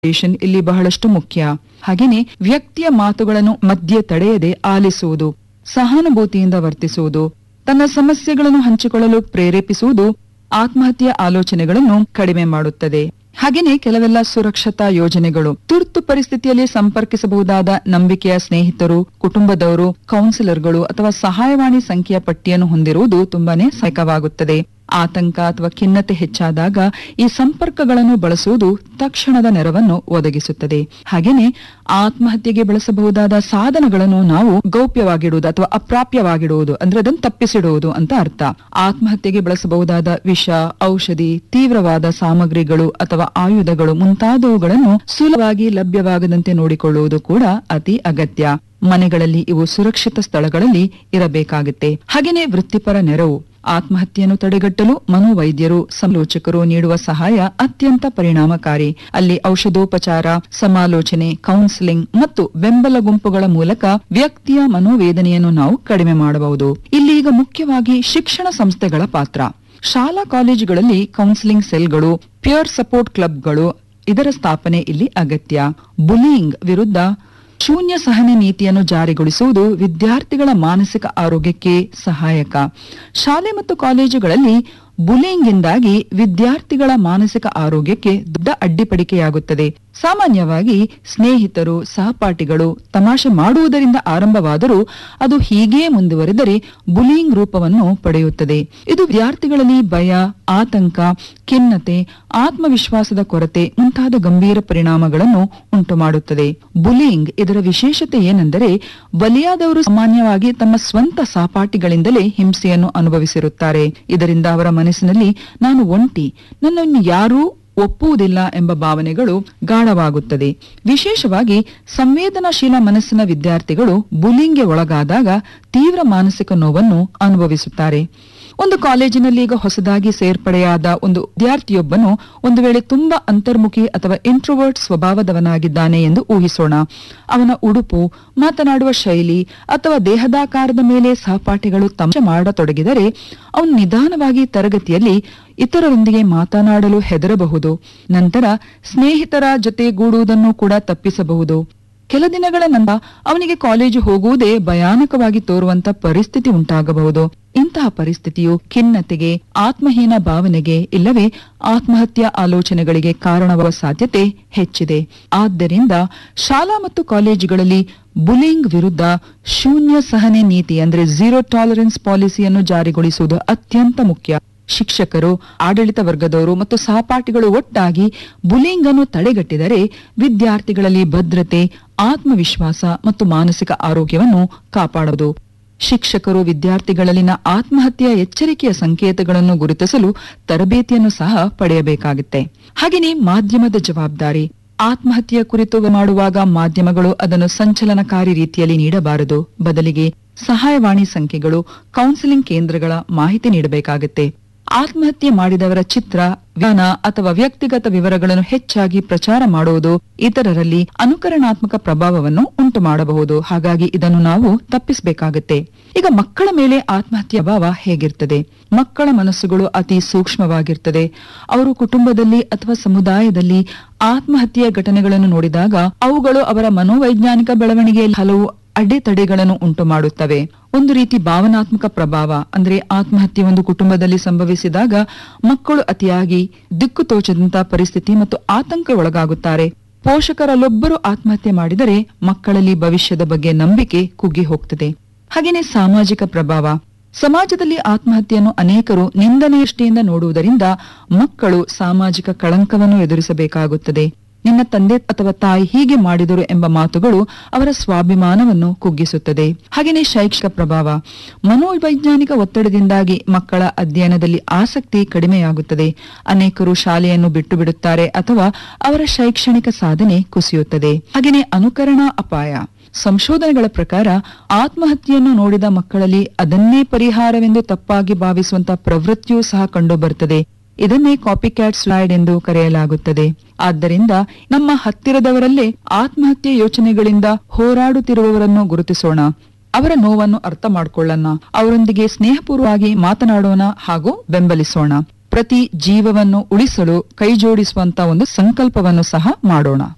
communication ಇಲ್ಲಿ ಬಹಳಷ್ಟು ಮುಖ್ಯ ಹಾಗೇನೆ ವ್ಯಕ್ತಿಯ ಮಾತುಗಳನ್ನು ಮಧ್ಯೆ ತಡೆಯದೆ ಆಲಿಸುವುದು ಸಹಾನುಭೂತಿಯಿಂದ ವರ್ತಿಸುವುದು ತನ್ನ ಸಮಸ್ಯೆಗಳನ್ನು ಹಂಚಿಕೊಳ್ಳಲು ಪ್ರೇರೇಪಿಸುವುದು ಆತ್ಮಹತ್ಯೆ ಆಲೋಚನೆಗಳನ್ನು ಕಡಿಮೆ ಮಾಡುತ್ತದೆ ಹಾಗೇನೆ ಕೆಲವೆಲ್ಲ ಸುರಕ್ಷತಾ ಯೋಜನೆಗಳು ತುರ್ತು ಪರಿಸ್ಥಿತಿಯಲ್ಲಿ ಸಂಪರ್ಕಿಸಬಹುದಾದ ನಂಬಿಕೆಯ ಸ್ನೇಹಿತರು ಕುಟುಂಬದವರು ಕೌನ್ಸಿಲರ್ಗಳು ಅಥವಾ ಸಹಾಯವಾಣಿ ಸಂಖ್ಯೆಯ ಪಟ್ಟಿಯನ್ನು ಹೊಂದಿರುವುದು ತುಂಬಾನೇ ಸಹಾಯಕವಾಗುತ್ತದೆ ಆತಂಕ ಅಥವಾ ಖಿನ್ನತೆ ಹೆಚ್ಚಾದಾಗ ಈ ಸಂಪರ್ಕಗಳನ್ನು ಬಳಸುವುದು ತಕ್ಷಣದ ನೆರವನ್ನು ಒದಗಿಸುತ್ತದೆ ಹಾಗೇನೆ ಆತ್ಮಹತ್ಯೆಗೆ ಬಳಸಬಹುದಾದ ಸಾಧನಗಳನ್ನು ನಾವು ಗೌಪ್ಯವಾಗಿಡುವುದು ಅಥವಾ ಅಪ್ರಾಪ್ಯವಾಗಿಡುವುದು ಅಂದ್ರೆ ಅದನ್ನು ತಪ್ಪಿಸಿಡುವುದು ಅಂತ ಅರ್ಥ ಆತ್ಮಹತ್ಯೆಗೆ ಬಳಸಬಹುದಾದ ವಿಷ ಔಷಧಿ ತೀವ್ರವಾದ ಸಾಮಗ್ರಿಗಳು ಅಥವಾ ಆಯುಧಗಳು ಮುಂತಾದವುಗಳನ್ನು ಸುಲಭವಾಗಿ ಲಭ್ಯವಾಗದಂತೆ ನೋಡಿಕೊಳ್ಳುವುದು ಕೂಡ ಅತಿ ಅಗತ್ಯ ಮನೆಗಳಲ್ಲಿ ಇವು ಸುರಕ್ಷಿತ ಸ್ಥಳಗಳಲ್ಲಿ ಇರಬೇಕಾಗುತ್ತೆ ಹಾಗೇನೆ ವೃತ್ತಿಪರ ನೆರವು ಆತ್ಮಹತ್ಯೆಯನ್ನು ತಡೆಗಟ್ಟಲು ಮನೋವೈದ್ಯರು ಸಮಾಲೋಚಕರು ನೀಡುವ ಸಹಾಯ ಅತ್ಯಂತ ಪರಿಣಾಮಕಾರಿ ಅಲ್ಲಿ ಔಷಧೋಪಚಾರ ಸಮಾಲೋಚನೆ ಕೌನ್ಸಿಲಿಂಗ್ ಮತ್ತು ಬೆಂಬಲ ಗುಂಪುಗಳ ಮೂಲಕ ವ್ಯಕ್ತಿಯ ಮನೋವೇದನೆಯನ್ನು ನಾವು ಕಡಿಮೆ ಮಾಡಬಹುದು ಇಲ್ಲಿ ಈಗ ಮುಖ್ಯವಾಗಿ ಶಿಕ್ಷಣ ಸಂಸ್ಥೆಗಳ ಪಾತ್ರ ಶಾಲಾ ಕಾಲೇಜುಗಳಲ್ಲಿ ಕೌನ್ಸಿಲಿಂಗ್ ಸೆಲ್ಗಳು ಪಿಯರ್ ಸಪೋರ್ಟ್ ಕ್ಲಬ್ಗಳು ಇದರ ಸ್ಥಾಪನೆ ಇಲ್ಲಿ ಅಗತ್ಯ ಬುಲಿಂಗ್ ವಿರುದ್ಧ ಶೂನ್ಯ ಸಹನೆ ನೀತಿಯನ್ನು ಜಾರಿಗೊಳಿಸುವುದು ವಿದ್ಯಾರ್ಥಿಗಳ ಮಾನಸಿಕ ಆರೋಗ್ಯಕ್ಕೆ ಸಹಾಯಕ ಶಾಲೆ ಮತ್ತು ಕಾಲೇಜುಗಳಲ್ಲಿ ಬುಲಿಂಗ್ನಿಂದಾಗಿ ವಿದ್ಯಾರ್ಥಿಗಳ ಮಾನಸಿಕ ಆರೋಗ್ಯಕ್ಕೆ ದೊಡ್ಡ ಅಡ್ಡಿಪಡಿಕೆಯಾಗುತ್ತದೆ ಸಾಮಾನ್ಯವಾಗಿ ಸ್ನೇಹಿತರು ಸಹಪಾಠಿಗಳು ತಮಾಷೆ ಮಾಡುವುದರಿಂದ ಆರಂಭವಾದರೂ ಅದು ಹೀಗೇ ಮುಂದುವರೆದರೆ ಬುಲಿಂಗ್ ರೂಪವನ್ನು ಪಡೆಯುತ್ತದೆ ಇದು ವಿದ್ಯಾರ್ಥಿಗಳಲ್ಲಿ ಭಯ ಆತಂಕ ಖಿನ್ನತೆ ಆತ್ಮವಿಶ್ವಾಸದ ಕೊರತೆ ಮುಂತಾದ ಗಂಭೀರ ಪರಿಣಾಮಗಳನ್ನು ಉಂಟುಮಾಡುತ್ತದೆ ಬುಲಿಂಗ್ ಇದರ ವಿಶೇಷತೆ ಏನೆಂದರೆ ಬಲಿಯಾದವರು ಸಾಮಾನ್ಯವಾಗಿ ತಮ್ಮ ಸ್ವಂತ ಸಹಪಾಠಿಗಳಿಂದಲೇ ಹಿಂಸೆಯನ್ನು ಅನುಭವಿಸಿರುತ್ತಾರೆ ಇದರಿಂದ ಅವರ ಮನಸ್ಸಿನಲ್ಲಿ ನಾನು ಒಂಟಿ ನನ್ನನ್ನು ಯಾರೂ ಒಪ್ಪುವುದಿಲ್ಲ ಎಂಬ ಭಾವನೆಗಳು ಗಾಢವಾಗುತ್ತದೆ ವಿಶೇಷವಾಗಿ ಸಂವೇದನಾಶೀಲ ಮನಸ್ಸಿನ ವಿದ್ಯಾರ್ಥಿಗಳು ಬುಲಿಂಗ್ಗೆ ಒಳಗಾದಾಗ ತೀವ್ರ ಮಾನಸಿಕ ನೋವನ್ನು ಅನುಭವಿಸುತ್ತಾರೆ ಒಂದು ಕಾಲೇಜಿನಲ್ಲಿ ಈಗ ಹೊಸದಾಗಿ ಸೇರ್ಪಡೆಯಾದ ಒಂದು ವಿದ್ಯಾರ್ಥಿಯೊಬ್ಬನು ಒಂದು ವೇಳೆ ತುಂಬಾ ಅಂತರ್ಮುಖಿ ಅಥವಾ ಇಂಟ್ರೋವರ್ಟ್ ಸ್ವಭಾವದವನಾಗಿದ್ದಾನೆ ಎಂದು ಊಹಿಸೋಣ ಅವನ ಉಡುಪು ಮಾತನಾಡುವ ಶೈಲಿ ಅಥವಾ ದೇಹದಾಕಾರದ ಮೇಲೆ ಸಹಪಾಠಿಗಳು ತಮಾಷೆ ಮಾಡತೊಡಗಿದರೆ ಅವನು ನಿಧಾನವಾಗಿ ತರಗತಿಯಲ್ಲಿ ಇತರರೊಂದಿಗೆ ಮಾತನಾಡಲು ಹೆದರಬಹುದು ನಂತರ ಸ್ನೇಹಿತರ ಜೊತೆ ಗೂಡುವುದನ್ನು ಕೂಡ ತಪ್ಪಿಸಬಹುದು ಕೆಲ ದಿನಗಳ ನಂತರ ಅವನಿಗೆ ಕಾಲೇಜು ಹೋಗುವುದೇ ಭಯಾನಕವಾಗಿ ತೋರುವಂತ ಪರಿಸ್ಥಿತಿ ಉಂಟಾಗಬಹುದು ಇಂತಹ ಪರಿಸ್ಥಿತಿಯು ಖಿನ್ನತೆಗೆ ಆತ್ಮಹೀನ ಭಾವನೆಗೆ ಇಲ್ಲವೇ ಆತ್ಮಹತ್ಯಾ ಆಲೋಚನೆಗಳಿಗೆ ಕಾರಣವಾಗುವ ಸಾಧ್ಯತೆ ಹೆಚ್ಚಿದೆ ಆದ್ದರಿಂದ ಶಾಲಾ ಮತ್ತು ಕಾಲೇಜುಗಳಲ್ಲಿ ಬುಲಿಂಗ್ ವಿರುದ್ಧ ಶೂನ್ಯ ಸಹನೆ ನೀತಿ ಅಂದ್ರೆ ಝೀರೋ ಟಾಲರೆನ್ಸ್ ಪಾಲಿಸಿಯನ್ನು ಜಾರಿಗೊಳಿಸುವುದು ಅತ್ಯಂತ ಮುಖ್ಯ ಶಿಕ್ಷಕರು ಆಡಳಿತ ವರ್ಗದವರು ಮತ್ತು ಸಹಪಾಠಿಗಳು ಒಟ್ಟಾಗಿ ಬುಲಿಂಗ್ ಅನ್ನು ತಡೆಗಟ್ಟಿದರೆ ವಿದ್ಯಾರ್ಥಿಗಳಲ್ಲಿ ಭದ್ರತೆ ಆತ್ಮವಿಶ್ವಾಸ ಮತ್ತು ಮಾನಸಿಕ ಆರೋಗ್ಯವನ್ನು ಕಾಪಾಡುವುದು ಶಿಕ್ಷಕರು ವಿದ್ಯಾರ್ಥಿಗಳಲ್ಲಿನ ಆತ್ಮಹತ್ಯೆಯ ಎಚ್ಚರಿಕೆಯ ಸಂಕೇತಗಳನ್ನು ಗುರುತಿಸಲು ತರಬೇತಿಯನ್ನು ಸಹ ಪಡೆಯಬೇಕಾಗುತ್ತೆ ಹಾಗೆಯೇ ಮಾಧ್ಯಮದ ಜವಾಬ್ದಾರಿ ಆತ್ಮಹತ್ಯೆಯ ಕುರಿತು ಮಾಡುವಾಗ ಮಾಧ್ಯಮಗಳು ಅದನ್ನು ಸಂಚಲನಕಾರಿ ರೀತಿಯಲ್ಲಿ ನೀಡಬಾರದು ಬದಲಿಗೆ ಸಹಾಯವಾಣಿ ಸಂಖ್ಯೆಗಳು ಕೌನ್ಸಿಲಿಂಗ್ ಕೇಂದ್ರಗಳ ಮಾಹಿತಿ ನೀಡಬೇಕಾಗುತ್ತೆ ಆತ್ಮಹತ್ಯೆ ಮಾಡಿದವರ ಚಿತ್ರ ವ್ಯಾನ ಅಥವಾ ವ್ಯಕ್ತಿಗತ ವಿವರಗಳನ್ನು ಹೆಚ್ಚಾಗಿ ಪ್ರಚಾರ ಮಾಡುವುದು ಇತರರಲ್ಲಿ ಅನುಕರಣಾತ್ಮಕ ಪ್ರಭಾವವನ್ನು ಉಂಟು ಮಾಡಬಹುದು ಹಾಗಾಗಿ ಇದನ್ನು ನಾವು ತಪ್ಪಿಸಬೇಕಾಗುತ್ತೆ ಈಗ ಮಕ್ಕಳ ಮೇಲೆ ಆತ್ಮಹತ್ಯೆ ಭಾವ ಹೇಗಿರ್ತದೆ ಮಕ್ಕಳ ಮನಸ್ಸುಗಳು ಅತಿ ಸೂಕ್ಷ್ಮವಾಗಿರ್ತದೆ ಅವರು ಕುಟುಂಬದಲ್ಲಿ ಅಥವಾ ಸಮುದಾಯದಲ್ಲಿ ಆತ್ಮಹತ್ಯೆಯ ಘಟನೆಗಳನ್ನು ನೋಡಿದಾಗ ಅವುಗಳು ಅವರ ಮನೋವೈಜ್ಞಾನಿಕ ಬೆಳವಣಿಗೆಯಲ್ಲಿ ಹಲವು ಅಡೆತಡೆಗಳನ್ನು ಉಂಟು ಮಾಡುತ್ತವೆ ಒಂದು ರೀತಿ ಭಾವನಾತ್ಮಕ ಪ್ರಭಾವ ಅಂದ್ರೆ ಆತ್ಮಹತ್ಯೆ ಒಂದು ಕುಟುಂಬದಲ್ಲಿ ಸಂಭವಿಸಿದಾಗ ಮಕ್ಕಳು ಅತಿಯಾಗಿ ದಿಕ್ಕು ತೋಚದಂತಹ ಪರಿಸ್ಥಿತಿ ಮತ್ತು ಆತಂಕ ಒಳಗಾಗುತ್ತಾರೆ ಪೋಷಕರಲ್ಲೊಬ್ಬರು ಆತ್ಮಹತ್ಯೆ ಮಾಡಿದರೆ ಮಕ್ಕಳಲ್ಲಿ ಭವಿಷ್ಯದ ಬಗ್ಗೆ ನಂಬಿಕೆ ಕುಗ್ಗಿ ಹೋಗ್ತದೆ ಹಾಗೇನೆ ಸಾಮಾಜಿಕ ಪ್ರಭಾವ ಸಮಾಜದಲ್ಲಿ ಆತ್ಮಹತ್ಯೆಯನ್ನು ಅನೇಕರು ನಿಂದನೆಯಷ್ಟಿಯಿಂದ ನೋಡುವುದರಿಂದ ಮಕ್ಕಳು ಸಾಮಾಜಿಕ ಕಳಂಕವನ್ನು ಎದುರಿಸಬೇಕಾಗುತ್ತದೆ ನಿನ್ನ ತಂದೆ ಅಥವಾ ತಾಯಿ ಹೀಗೆ ಮಾಡಿದರು ಎಂಬ ಮಾತುಗಳು ಅವರ ಸ್ವಾಭಿಮಾನವನ್ನು ಕುಗ್ಗಿಸುತ್ತದೆ ಹಾಗೆಯೇ ಶೈಕ್ಷಿಕ ಪ್ರಭಾವ ಮನೋವೈಜ್ಞಾನಿಕ ಒತ್ತಡದಿಂದಾಗಿ ಮಕ್ಕಳ ಅಧ್ಯಯನದಲ್ಲಿ ಆಸಕ್ತಿ ಕಡಿಮೆಯಾಗುತ್ತದೆ ಅನೇಕರು ಶಾಲೆಯನ್ನು ಬಿಟ್ಟು ಬಿಡುತ್ತಾರೆ ಅಥವಾ ಅವರ ಶೈಕ್ಷಣಿಕ ಸಾಧನೆ ಕುಸಿಯುತ್ತದೆ ಹಾಗೆಯೇ ಅನುಕರಣಾ ಅಪಾಯ ಸಂಶೋಧನೆಗಳ ಪ್ರಕಾರ ಆತ್ಮಹತ್ಯೆಯನ್ನು ನೋಡಿದ ಮಕ್ಕಳಲ್ಲಿ ಅದನ್ನೇ ಪರಿಹಾರವೆಂದು ತಪ್ಪಾಗಿ ಭಾವಿಸುವಂತಹ ಪ್ರವೃತ್ತಿಯೂ ಸಹ ಕಂಡುಬರುತ್ತದೆ ಇದನ್ನೇ ಕಾಪಿ ಕ್ಯಾಟ್ ಸ್ಲೈಡ್ ಎಂದು ಕರೆಯಲಾಗುತ್ತದೆ ಆದ್ದರಿಂದ ನಮ್ಮ ಹತ್ತಿರದವರಲ್ಲೇ ಆತ್ಮಹತ್ಯೆ ಯೋಚನೆಗಳಿಂದ ಹೋರಾಡುತ್ತಿರುವವರನ್ನು ಗುರುತಿಸೋಣ ಅವರ ನೋವನ್ನು ಅರ್ಥ ಮಾಡಿಕೊಳ್ಳೋಣ ಅವರೊಂದಿಗೆ ಸ್ನೇಹಪೂರ್ವವಾಗಿ ಮಾತನಾಡೋಣ ಹಾಗೂ ಬೆಂಬಲಿಸೋಣ ಪ್ರತಿ ಜೀವವನ್ನು ಉಳಿಸಲು ಕೈಜೋಡಿಸುವಂತ ಒಂದು ಸಂಕಲ್ಪವನ್ನು ಸಹ ಮಾಡೋಣ